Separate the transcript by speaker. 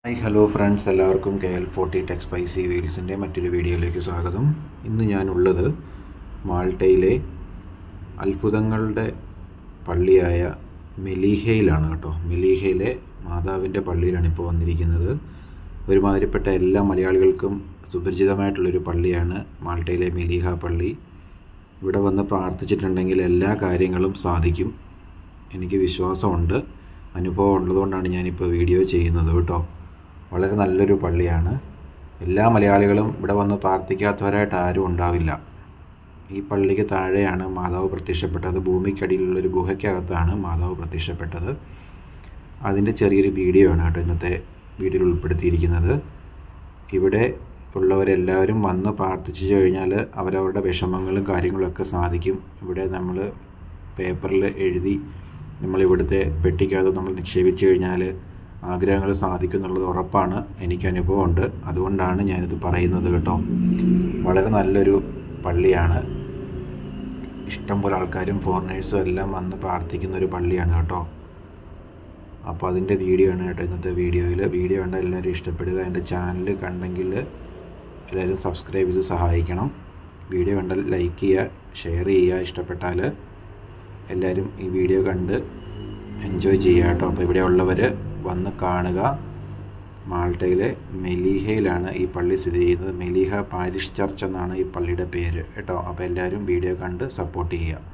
Speaker 1: hi hello friends എല്ലാവർക്കും K L forty tech spicy വീൽസിൻ്റെ മറ്റൊരു വീഡിയോയിലേക്ക് സ്വാഗതം ഇന്ന് ഞാനുള്ളത് മാൾട്ടയിലെ അത്ഭുതങ്ങളുടെ പള്ളിയായ മെലീഹയിലാണ് കേട്ടോ മെലീഹയിലെ മാതാവിൻ്റെ പള്ളിയിലാണ് ഇപ്പോൾ വന്നിരിക്കുന്നത് ഒരുമാതിരിപ്പെട്ട എല്ലാ മലയാളികൾക്കും സുപരിചിതമായിട്ടുള്ളൊരു പള്ളിയാണ് മാൾട്ടയിലെ മെലീഹ പള്ളി ഇവിടെ വന്ന് പ്രാർത്ഥിച്ചിട്ടുണ്ടെങ്കിൽ എല്ലാ കാര്യങ്ങളും സാധിക്കും എനിക്ക് വിശ്വാസമുണ്ട് അനുഭവം ഉള്ളതുകൊണ്ടാണ് ഞാനിപ്പോൾ വീഡിയോ ചെയ്യുന്നത് കേട്ടോ വളരെ നല്ലൊരു പള്ളിയാണ് എല്ലാ മലയാളികളും ഇവിടെ വന്ന് പ്രാർത്ഥിക്കാത്തവരായിട്ട് ആരും ഉണ്ടാവില്ല ഈ പള്ളിക്ക് താഴെയാണ് മാതാവ് പ്രത്യക്ഷപ്പെട്ടത് ഭൂമിക്കടിയിലുള്ളൊരു ഗുഹയ്ക്കകത്താണ് മാതാവ് പ്രത്യക്ഷപ്പെട്ടത് അതിൻ്റെ ചെറിയൊരു വീഡിയോ ആണ് കേട്ടോ ഇന്നത്തെ വീഡിയോയിൽ ഉൾപ്പെടുത്തിയിരിക്കുന്നത് ഇവിടെ ഉള്ളവരെല്ലാവരും വന്ന് പ്രാർത്ഥിച്ചു കഴിഞ്ഞാൽ അവരവരുടെ വിഷമങ്ങളും കാര്യങ്ങളൊക്കെ സാധിക്കും ഇവിടെ നമ്മൾ പേപ്പറിൽ എഴുതി നമ്മൾ ഇവിടുത്തെ പെട്ടിക്കകത്ത് നമ്മൾ നിക്ഷേപിച്ചു കഴിഞ്ഞാൽ ആഗ്രഹങ്ങൾ സാധിക്കും എന്നുള്ളത് ഉറപ്പാണ് എനിക്ക് അനുഭവമുണ്ട് അതുകൊണ്ടാണ് ഞാനിത് പറയുന്നത് കേട്ടോ വളരെ നല്ലൊരു പള്ളിയാണ് ഇഷ്ടംപോലെ ആൾക്കാരും ഫോറിനേഴ്സും എല്ലാം വന്ന് പ്രാർത്ഥിക്കുന്ന ഒരു പള്ളിയാണ് കേട്ടോ അപ്പോൾ അതിൻ്റെ വീഡിയോ ആണ് കേട്ടോ ഇന്നത്തെ വീഡിയോയിൽ വീഡിയോ കണ്ട എല്ലാവരും ഇഷ്ടപ്പെടുക എൻ്റെ ചാനൽ കണ്ടെങ്കിൽ എല്ലാവരും സബ്സ്ക്രൈബ് ചെയ്ത് സഹായിക്കണം വീഡിയോ കണ്ടാൽ ലൈക്ക് ചെയ്യുക ഷെയർ ചെയ്യുക ഇഷ്ടപ്പെട്ടാൽ എല്ലാവരും ഈ വീഡിയോ കണ്ട് എൻജോയ് ചെയ്യുക കേട്ടോ അപ്പോൾ ഇവിടെ ഉള്ളവർ വന്ന് കാണുക മാൾട്ടയിലെ മെലീഹയിലാണ് ഈ പള്ളി സ്ഥിതി ചെയ്യുന്നത് മെലീഹ പാരിഷ് ചർച്ച് എന്നാണ് ഈ പള്ളിയുടെ പേര് കേട്ടോ അപ്പോൾ എല്ലാവരും വീഡിയോ കണ്ട് സപ്പോർട്ട് ചെയ്യുക